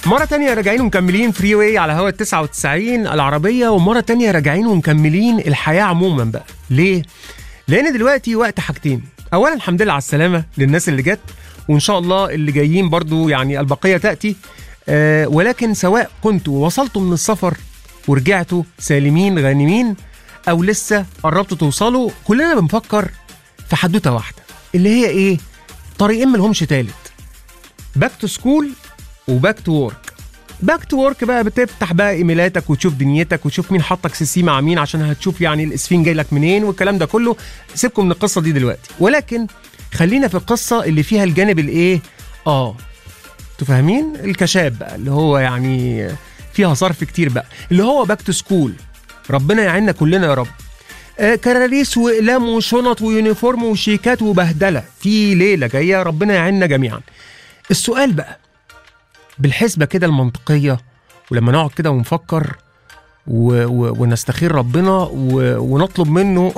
مرة تانية راجعين ومكملين فري واي على هوا 99 العربية ومرة تانية راجعين ومكملين الحياة عموما بقى ليه؟ لأن دلوقتي وقت حاجتين أولا الحمد لله على السلامة للناس اللي جت وإن شاء الله اللي جايين برضو يعني البقية تأتي آه ولكن سواء كنتوا وصلتوا من السفر ورجعتوا سالمين غانمين أو لسه قربتوا توصلوا كلنا بنفكر في حدوتة واحدة اللي هي إيه؟ طريقين ملهمش تالت باك تو سكول وباك تو ورك باك تو ورك بقى بتفتح بقى ايميلاتك وتشوف دنيتك وتشوف مين حطك سي سي مع مين عشان هتشوف يعني الاسفين جاي لك منين والكلام ده كله سيبكم من القصه دي دلوقتي ولكن خلينا في القصه اللي فيها الجانب الايه اه انتوا فاهمين الكشاب بقى اللي هو يعني فيها صرف كتير بقى اللي هو باك تو سكول ربنا يعيننا كلنا يا رب آه، كراريس واقلام وشنط ويونيفورم وشيكات وبهدله في ليله جايه ربنا يعيننا جميعا السؤال بقى بالحسبة كده المنطقية ولما نقعد كده ونفكر و... و... ونستخير ربنا و... ونطلب منه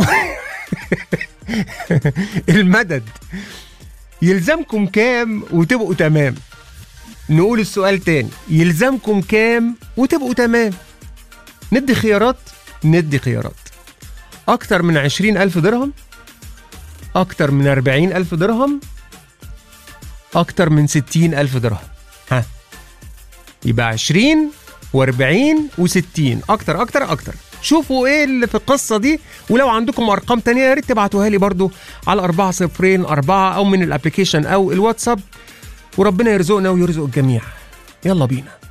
المدد يلزمكم كام وتبقوا تمام نقول السؤال تاني يلزمكم كام وتبقوا تمام ندي خيارات ندي خيارات أكتر من عشرين ألف درهم أكتر من أربعين ألف درهم أكتر من ستين ألف درهم ها يبقى 20 و40 و60 اكتر اكتر اكتر شوفوا ايه اللي في القصه دي ولو عندكم ارقام تانية يا ريت تبعتوها لي برضو على 4 صفرين 4 او من الابلكيشن او الواتساب وربنا يرزقنا ويرزق الجميع يلا بينا